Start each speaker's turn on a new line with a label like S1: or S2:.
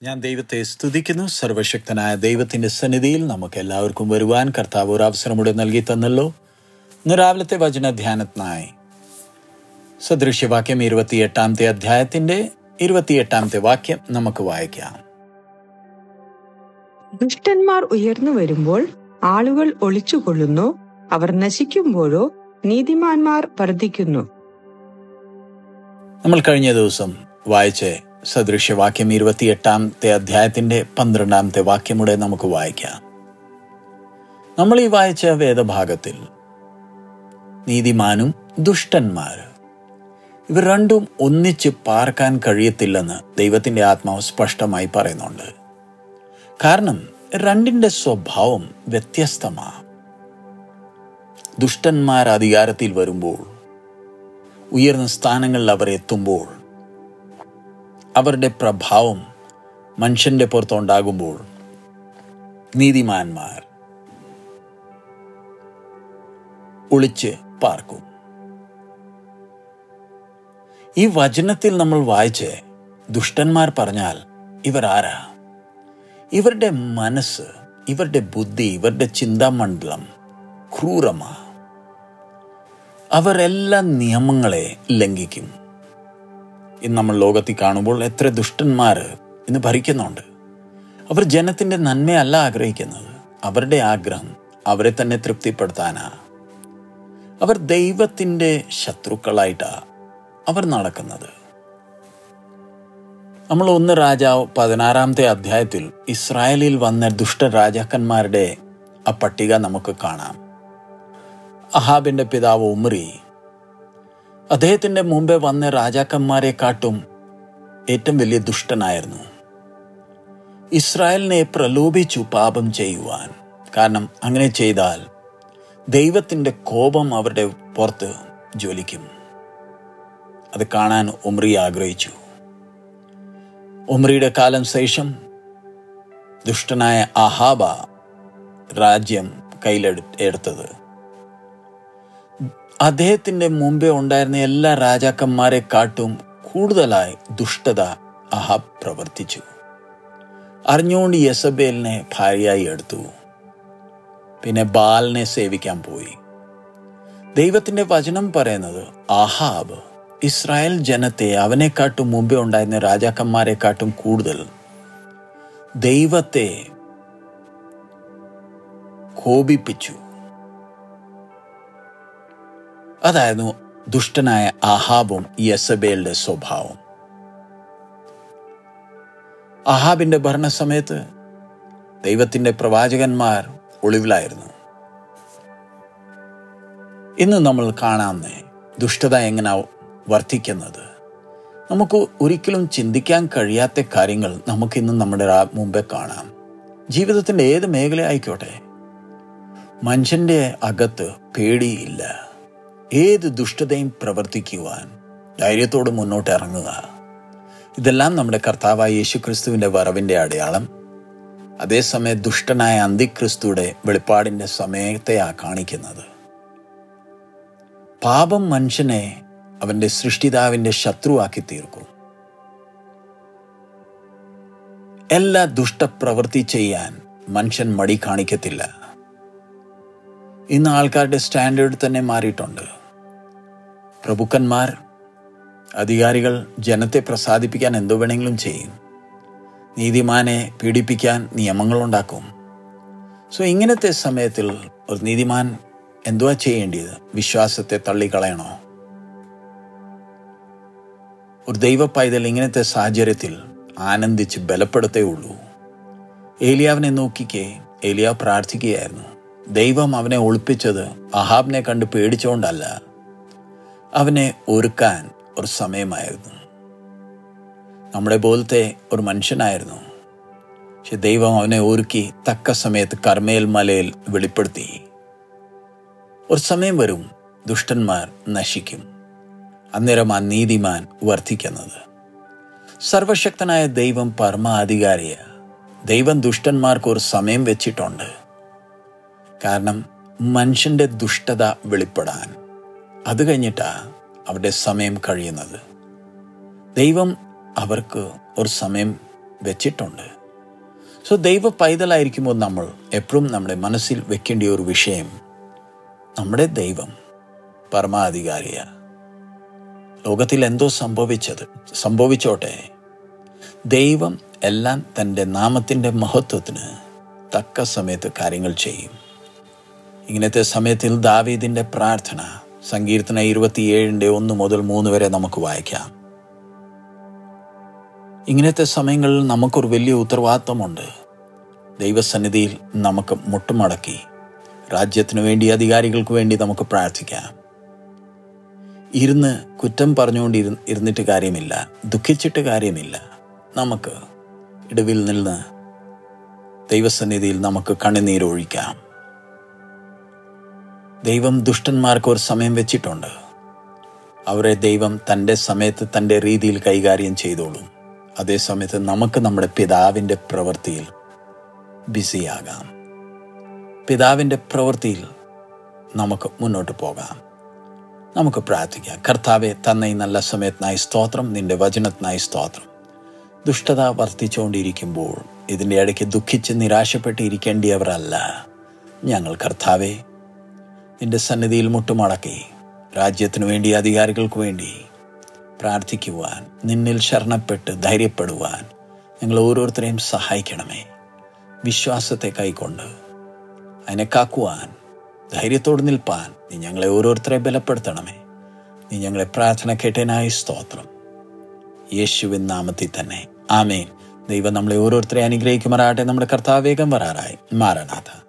S1: ഞാൻ ദൈവത്തെ സ്തുതിക്കുന്നു സർവശക്തനായ ദൈവത്തിന്റെ സന്നിധിയിൽ നമുക്ക് എല്ലാവർക്കും വരുവാൻ കർത്താവ് ഒരു അവസരം കൂടെ നൽകി തന്നല്ലോ ഇന്ന് രാവിലത്തെ വചന ധ്യാനത്തിനായി സദൃശ്യവാക്യം ഇരുപത്തിയെട്ടാമത്തെ അധ്യായത്തിന്റെ ഇരുപത്തിയെട്ടാമത്തെ വാക്യം നമുക്ക് വായിക്കാം
S2: ദുഷ്ടന്മാർ ഉയർന്നു വരുമ്പോൾ ആളുകൾ ഒളിച്ചുകൊള്ളുന്നു അവർ നശിക്കുമ്പോഴോ നീതിമാന്മാർ വർദ്ധിക്കുന്നു
S1: നമ്മൾ കഴിഞ്ഞ ദിവസം വായിച്ച സദൃശ്യവാക്യം ഇരുപത്തിയെട്ടാമത്തെ അധ്യായത്തിന്റെ പന്ത്രണ്ടാമത്തെ വാക്യം കൂടെ നമുക്ക് വായിക്കാം നമ്മൾ ഈ വായിച്ച വേദഭാഗത്തിൽ നീതിമാനും ദുഷ്ടന്മാർ ഇവർ രണ്ടും ഒന്നിച്ച് പാർക്കാൻ കഴിയത്തില്ലെന്ന് ദൈവത്തിന്റെ ആത്മാവ് സ്പഷ്ടമായി പറയുന്നുണ്ട് കാരണം രണ്ടിന്റെ സ്വഭാവം വ്യത്യസ്തമാണ് ദുഷ്ടന്മാർ അധികാരത്തിൽ വരുമ്പോൾ ഉയർന്ന സ്ഥാനങ്ങളിൽ അവർ എത്തുമ്പോൾ അവരുടെ പ്രഭാവം മനുഷ്യന്റെ പുറത്തുണ്ടാകുമ്പോൾ നീതിമാന്മാർ ഒളിച്ച് പാർക്കും ഈ വചനത്തിൽ നമ്മൾ വായിച്ച് ദുഷ്ടന്മാർ പറഞ്ഞാൽ ഇവർ ആരാ ഇവരുടെ മനസ്സ് ഇവരുടെ ബുദ്ധി ഇവരുടെ ചിന്താമണ്ഡലം ക്രൂരമാ അവർ എല്ലാ നിയമങ്ങളെ ലംഘിക്കും ഇന്ന് നമ്മൾ ലോകത്തിൽ കാണുമ്പോൾ എത്ര ദുഷ്ടന്മാർ ഇന്ന് ഭരിക്കുന്നുണ്ട് അവർ ജനത്തിന്റെ നന്മയല്ല ആഗ്രഹിക്കുന്നത് അവരുടെ ആഗ്രഹം അവരെ തന്നെ തൃപ്തിപ്പെടുത്താനാ അവർ ദൈവത്തിന്റെ ശത്രുക്കളായിട്ടാ അവർ നടക്കുന്നത് നമ്മൾ ഒന്ന് രാജാവ് പതിനാറാമത്തെ അധ്യായത്തിൽ ഇസ്രായേലിൽ വന്ന ദുഷ്ട രാജാക്കന്മാരുടെ ആ പട്ടിക നമുക്ക് കാണാം അഹാബിന്റെ പിതാവ് ഉമറി അദ്ദേഹത്തിന്റെ മുമ്പേ വന്ന രാജാക്കന്മാരെ കാട്ടും ഏറ്റവും വലിയ ദുഷ്ടനായിരുന്നു ഇസ്രായേലിനെ പ്രലോഭിച്ചു പാപം ചെയ്യുവാൻ കാരണം അങ്ങനെ ചെയ്താൽ ദൈവത്തിന്റെ കോപം അവരുടെ പുറത്ത് ജ്വലിക്കും അത് കാണാൻ ഉമ്രി ആഗ്രഹിച്ചു ഉമ്രിയുടെ കാലം ശേഷം ദുഷ്ടനായ അഹാബ രാജ്യം കയ്യിലെടു എടുത്തത് അദ്ദേഹത്തിന്റെ മുമ്പേ ഉണ്ടായിരുന്ന എല്ലാ രാജാക്കന്മാരെ കാട്ടും കൂടുതലായി ദുഷ്ടത അഹാബ് പ്രവർത്തിച്ചു അറിഞ്ഞുകൊണ്ട് യസബേലിനെ ഭാര്യയായി എടുത്തു പിന്നെ ബാലിനെ സേവിക്കാൻ പോയി ദൈവത്തിന്റെ വചനം പറയുന്നത് അഹാബ് ഇസ്രായേൽ ജനത്തെ അവനെക്കാട്ടും മുമ്പേ ഉണ്ടായിരുന്ന രാജാക്കന്മാരെക്കാട്ടും കൂടുതൽ ദൈവത്തെ കോപിപ്പിച്ചു അതായിരുന്നു ദുഷ്ടനായ അഹാബും യസബേലിന്റെ സ്വഭാവം അഹാബിന്റെ ഭരണസമയത്ത് ദൈവത്തിന്റെ പ്രവാചകന്മാർ ഒളിവിലായിരുന്നു ഇന്ന് നമ്മൾ കാണാവുന്ന ദുഷ്ടത എങ്ങനെ വർദ്ധിക്കുന്നത് നമുക്ക് ഒരിക്കലും ചിന്തിക്കാൻ കഴിയാത്ത കാര്യങ്ങൾ നമുക്കിന്ന് നമ്മുടെ മുമ്പേ കാണാം ജീവിതത്തിന്റെ ഏത് മേഖല ആയിക്കോട്ടെ മനുഷ്യന്റെ അകത്ത് പേടിയില്ല ഏത് ദുഷ്ടതയും പ്രവർത്തിക്കുവാൻ ധൈര്യത്തോട് മുന്നോട്ട് ഇറങ്ങുക ഇതെല്ലാം നമ്മുടെ കർത്താവായ യേശുക്രിസ്തുവിന്റെ വരവിന്റെ അടയാളം അതേസമയം ദുഷ്ടനായ അന്തിക്രിസ്തുയുടെ വെളിപ്പാടിന്റെ സമയത്തെയാ കാണിക്കുന്നത് പാപം മനുഷ്യനെ അവന്റെ സൃഷ്ടിതാവിന്റെ ശത്രുവാക്കി തീർക്കും എല്ലാ ദുഷ്ടപ്രവൃത്തി ചെയ്യാൻ മനുഷ്യൻ മടി കാണിക്കത്തില്ല ഇന്ന് ആൾക്കാരുടെ സ്റ്റാൻഡേർഡ് തന്നെ മാറിയിട്ടുണ്ട് പ്രഭുക്കന്മാർ അധികാരികൾ ജനത്തെ പ്രസാദിപ്പിക്കാൻ എന്തോ വേണമെങ്കിലും ചെയ്യും നീതിമാനെ പീഡിപ്പിക്കാൻ നിയമങ്ങളുണ്ടാക്കും സോ ഇങ്ങനത്തെ സമയത്തിൽ ഒരു നീതിമാൻ എന്തുവാ ചെയ്യേണ്ടത് വിശ്വാസത്തെ തള്ളിക്കളയണോ ഒരു ദൈവ പൈതൽ ഇങ്ങനത്തെ സാഹചര്യത്തിൽ ആനന്ദിച്ച് ബലപ്പെടുത്തേ ഉള്ളൂ ഏലിയാവിനെ നോക്കിക്കേ ഏലിയാവ് പ്രാർത്ഥിക്കുകയായിരുന്നു ദൈവം അവനെ ഒളിപ്പിച്ചത് അഹാബിനെ കണ്ട് പേടിച്ചുകൊണ്ടല്ല അവനെ ഒരുക്കാൻ ഒരു സമയമായിരുന്നു നമ്മുടെ പോലത്തെ ഒരു മനുഷ്യനായിരുന്നു പക്ഷെ ദൈവം അവനെ ഒരുക്കി തക്ക സമയത്ത് കർമ്മേൽ മലയിൽ വെളിപ്പെടുത്തി ഒരു സമയം വരും ദുഷ്ടന്മാർ നശിക്കും അന്നേരം ആ നീതിമാൻ വർദ്ധിക്കുന്നത് സർവശക്തനായ ദൈവം പരമാധികാരിയ ദൈവം ദുഷ്ടന്മാർക്ക് ഒരു സമയം വെച്ചിട്ടുണ്ട് കാരണം മനുഷ്യന്റെ ദുഷ്ടത വെളിപ്പെടാൻ അത് കഴിഞ്ഞിട്ടാ അവരുടെ സമയം കഴിയുന്നത് ദൈവം അവർക്ക് ഒരു സമയം വെച്ചിട്ടുണ്ട് സോ ദൈവ പൈതലായിരിക്കുമ്പോൾ നമ്മൾ എപ്പോഴും നമ്മുടെ മനസ്സിൽ വെക്കേണ്ട ഒരു വിഷയം നമ്മുടെ ദൈവം പരമാധികാരിയാണ് ലോകത്തിൽ എന്തോ സംഭവിച്ചത് സംഭവിച്ചോട്ടെ ദൈവം എല്ലാം തൻ്റെ നാമത്തിൻ്റെ മഹത്വത്തിന് തക്ക സമയത്ത് കാര്യങ്ങൾ ചെയ്യും ഇങ്ങനത്തെ സമയത്തിൽ ദാവീദിൻ്റെ പ്രാർത്ഥന സങ്കീർത്തന ഇരുപത്തിയേഴിൻ്റെ ഒന്ന് മുതൽ മൂന്ന് വരെ നമുക്ക് വായിക്കാം ഇങ്ങനത്തെ സമയങ്ങളിൽ നമുക്കൊരു വലിയ ഉത്തരവാദിത്തമുണ്ട് ദൈവസന്നിധിയിൽ നമുക്ക് മുട്ടുമടക്കി രാജ്യത്തിനു വേണ്ടി അധികാരികൾക്ക് വേണ്ടി നമുക്ക് പ്രാർത്ഥിക്കാം ഇരുന്ന് കുറ്റം പറഞ്ഞുകൊണ്ട് ഇരു ഇരുന്നിട്ട് കാര്യമില്ല ദുഃഖിച്ചിട്ട് കാര്യമില്ല നമുക്ക് ഇടവിൽ നിന്ന് ദൈവസന്നിധിയിൽ നമുക്ക് കണ്ണുനീരൊഴിക്കാം ദൈവം ദുഷ്ടന്മാർക്ക് ഒരു സമയം വെച്ചിട്ടുണ്ട് അവരെ ദൈവം തൻ്റെ സമയത്ത് തൻ്റെ രീതിയിൽ കൈകാര്യം ചെയ്തോളും അതേ സമയത്ത് നമുക്ക് നമ്മുടെ പിതാവിൻ്റെ പ്രവൃത്തിയിൽ ബിസിയാകാം പിതാവിൻ്റെ പ്രവൃത്തിയിൽ നമുക്ക് മുന്നോട്ട് പോകാം നമുക്ക് പ്രാർത്ഥിക്കാം കർത്താവെ തന്ന ഈ നല്ല സമയത്തിനായി സ്തോത്രം നിന്റെ വചനത്തിനായി സ്തോത്രം ദുഷ്ടത വർദ്ധിച്ചുകൊണ്ടിരിക്കുമ്പോൾ ഇതിൻ്റെ ഇടയ്ക്ക് ദുഃഖിച്ച് നിരാശപ്പെട്ടിരിക്കേണ്ടിയവരല്ല ഞങ്ങൾ കർത്താവെ നിന്റെ സന്നിധിയിൽ മുട്ടുമടക്കി രാജ്യത്തിനു വേണ്ടി അധികാരികൾക്ക് വേണ്ടി പ്രാർത്ഥിക്കുവാൻ നിന്നിൽ ശരണപ്പെട്ട് ധൈര്യപ്പെടുവാൻ ഞങ്ങൾ ഓരോരുത്തരെയും സഹായിക്കണമേ വിശ്വാസത്തെ കൈക്കൊണ്ട് അതിനെ കാക്കുവാൻ ധൈര്യത്തോട് നിൽപ്പാൻ നീ ഞങ്ങളെ ഓരോരുത്തരെ ബലപ്പെടുത്തണമേ നീ ഞങ്ങളെ പ്രാർത്ഥന കേട്ടനായി സ്തോത്രം യേശുവിൻ നാമത്തിൽ തന്നെ ആമേൻ ദൈവം നമ്മളെ ഓരോരുത്തരെ അനുഗ്രഹിക്കുമാറാട്ടെ നമ്മുടെ കർത്താവേഗം വരാറായി മാറനാഥ